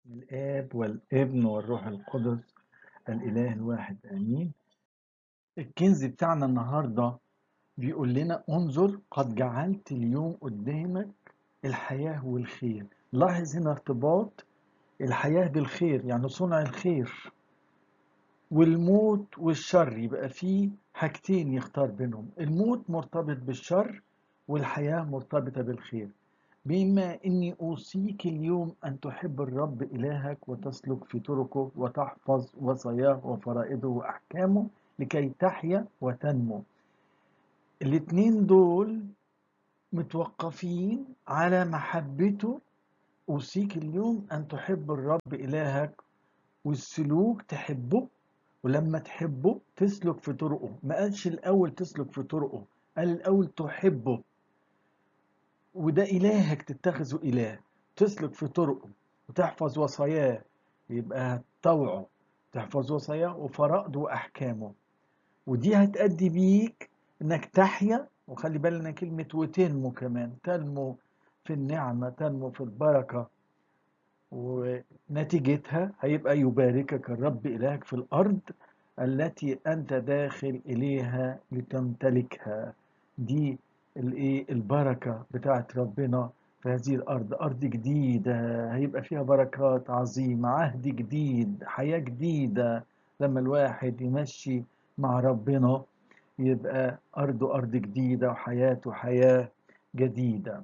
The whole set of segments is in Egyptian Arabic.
الآب والابن والروح القدس الإله الواحد آمين الكنز بتاعنا النهاردة بيقول لنا انظر قد جعلت اليوم قدامك الحياة والخير لاحظ هنا ارتباط الحياة بالخير يعني صنع الخير والموت والشر يبقى فيه حاجتين يختار بينهم الموت مرتبط بالشر والحياة مرتبطة بالخير بما إني أوصيك اليوم أن تحب الرب إلهك وتسلك في طرقه وتحفظ وصاياه وفرائضه وأحكامه لكي تحيا وتنمو الاتنين دول متوقفين على محبته أوصيك اليوم أن تحب الرب إلهك والسلوك تحبه ولما تحبه تسلك في طرقه ما قالش الأول تسلك في طرقه قال الأول تحبه وده إلهك تتخذه إله تسلك في طرقه وتحفظ وصاياه يبقى طوعه تحفظ وصاياه وفرائضه وأحكامه ودي هتأدي بيك إنك تحيا وخلي بالنا كلمة وتنمو كمان تنمو في النعمة تنمو في البركة ونتيجتها هيبقى يباركك الرب إلهك في الأرض التي أنت داخل إليها لتمتلكها دي الايه البركة بتاعت ربنا في هذه الأرض أرض جديدة هيبقى فيها بركات عظيمة عهد جديد حياة جديدة لما الواحد يمشي مع ربنا يبقى أرضه أرض جديدة وحياته حياة جديدة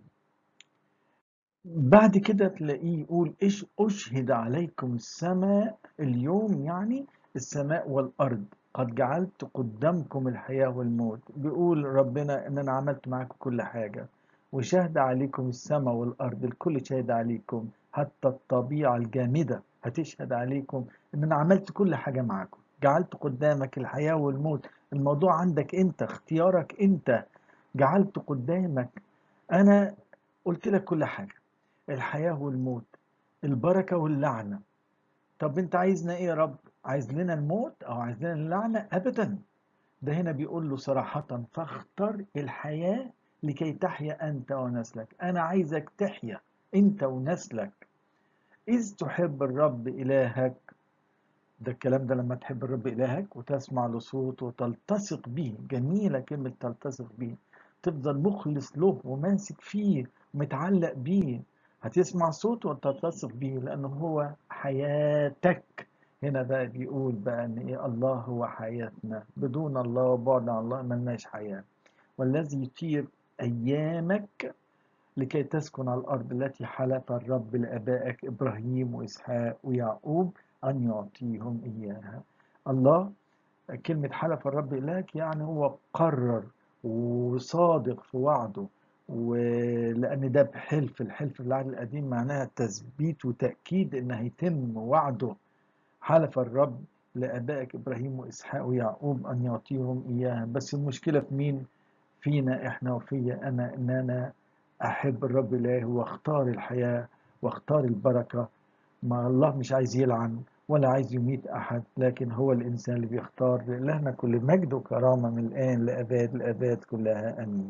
بعد كده تلاقيه يقول إيش أشهد عليكم السماء اليوم يعني السماء والأرض قد جعلت قدامكم الحياة والموت بيقول ربنا ان انا عملت معاكم كل حاجة وشهد عليكم السماء والارض الكل شهد عليكم حتى الطبيعة الجامدة هتشهد عليكم ان انا عملت كل حاجة معاكم جعلت قدامك الحياة والموت الموضوع عندك انت اختيارك انت جعلت قدامك انا قلت لك كل حاجة الحياة والموت البركة واللعنة طب انت عايزنا ايه يا رب عايز لنا الموت او عايز لنا اللعنة ابدا ده هنا بيقول له صراحة فاختر الحياة لكي تحيا انت ونسلك انا عايزك تحيا انت ونسلك اذ تحب الرب الهك ده الكلام ده لما تحب الرب الهك وتسمع لصوته وتلتصق به جميلة كلمة تلتصق به تفضل مخلص له وماسك فيه ومتعلق بيه هتسمع صوته وتلتصق بيه لأنه هو حياتك هنا بقى بيقول بقى ان ايه الله هو حياتنا بدون الله وبعد عن الله ملناش حياة والذي يطير ايامك لكي تسكن على الارض التي حلف الرب لابائك ابراهيم واسحاق ويعقوب ان يعطيهم اياها الله كلمة حلف الرب إلهك يعني هو قرر وصادق في وعده ولأن ده بحلف الحلف في العهد القديم معناها تثبيت وتأكيد إن هيتم وعده حلف الرب لآبائك إبراهيم وإسحاق ويعقوب أن يعطيهم إياها بس المشكلة في مين؟ فينا إحنا وفيا أنا إن أنا أحب الرب إلهي واختار الحياة واختار البركة ما الله مش عايز يلعن ولا عايز يميت أحد لكن هو الإنسان اللي بيختار لهنا كل مجد وكرامة من الآن لأباد الأباد كلها أمين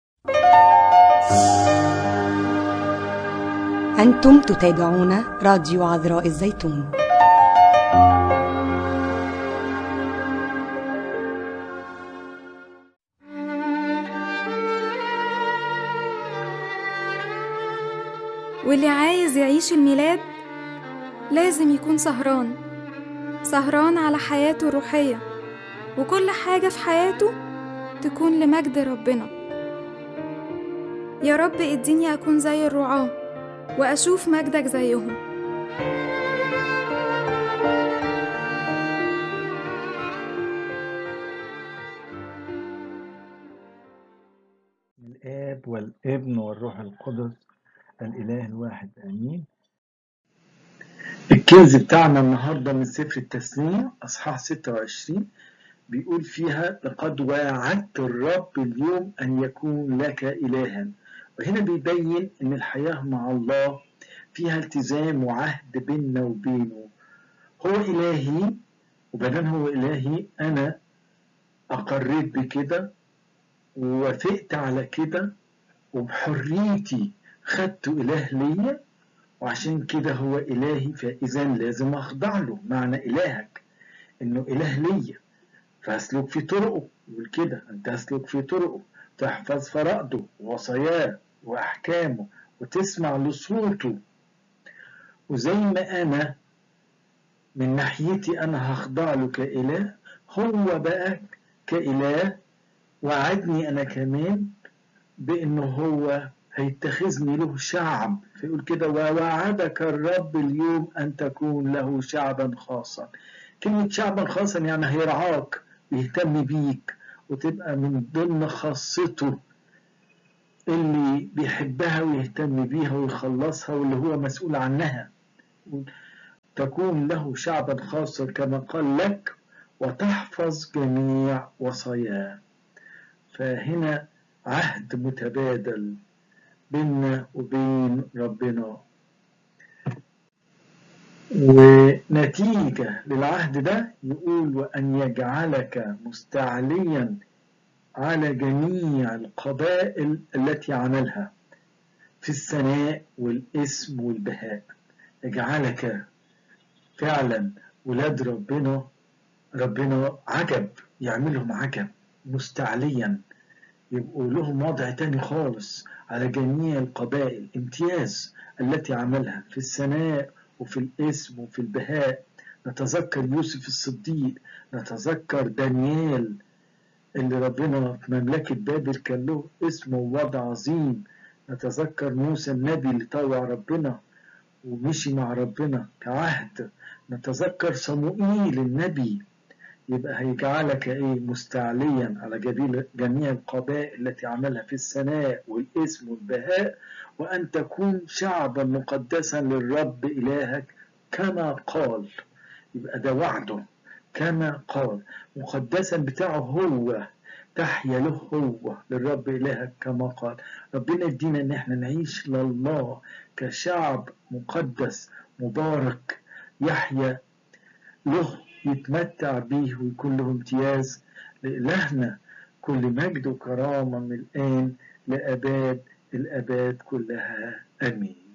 أنتم تتابعون راديو عذراء الزيتون واللي عايز يعيش الميلاد لازم يكون سهران سهران على حياته الروحية وكل حاجة في حياته تكون لمجد ربنا يا رب اديني أكون زي الرعاة وأشوف مجدك زيهم الآب والابن والروح القدس الإله الواحد آمين الكنز بتاعنا النهاردة من سفر التثنية أصحاح 26 بيقول فيها لقد واعدت الرب اليوم أن يكون لك إلها وهنا بيبين أن الحياة مع الله فيها التزام وعهد بيننا وبينه هو إلهي وبدل هو إلهي أنا أقريت بكده ووافقت على كده وبحريتي خدت إله ليا وعشان كده هو إلهي فإذا لازم أخضع له معنى إلهك إنه إله ليا فأسلك في طرقه يقول كده أن تسلك في طرقه تحفظ فرائضه ووصاياه وأحكامه وتسمع لصوته وزي ما أنا من ناحيتي أنا هخضع له كإله هو بقى كإله وعدني أنا كمان بأنه هو هيتخذني له شعب فيقول كده ووعدك الرب اليوم أن تكون له شعبا خاصا كلمة شعبا خاصا يعني هيرعاك ويهتم بيك وتبقى من ضمن خاصته اللي بيحبها ويهتم بيها ويخلصها واللي هو مسؤول عنها تكون له شعبا خاصا كما قال لك وتحفظ جميع وصاياه فهنا عهد متبادل بيننا وبين ربنا ونتيجة للعهد ده يقول وأن يجعلك مستعليا على جميع القبائل التي عملها في الثناء والاسم والبهاء يجعلك فعلا ولاد ربنا ربنا عجب يعملهم عجب مستعليا يبقوا لهم وضع تاني خالص على جميع القبائل امتياز التي عملها في الثناء وفي الاسم وفي البهاء نتذكر يوسف الصديق نتذكر دانيال اللي ربنا في مملكة بابل كان له اسم ووضع عظيم نتذكر موسى النبي اللي طوع ربنا ومشي مع ربنا كعهد نتذكر صموئيل النبي يبقى هيجعلك ايه مستعليا على جميع القبائل التي عملها في الثناء والاسم والبهاء وان تكون شعبا مقدسا للرب الهك كما قال يبقى ده وعده كما قال مقدسا بتاعه هو تحيا له هو للرب إلهك كما قال ربنا يدينا ان احنا نعيش لله كشعب مقدس مبارك يحيا له يتمتع به ويكون له امتياز لإلهنا كل مجد وكرامة من الآن لأباد الأباد كلها آمين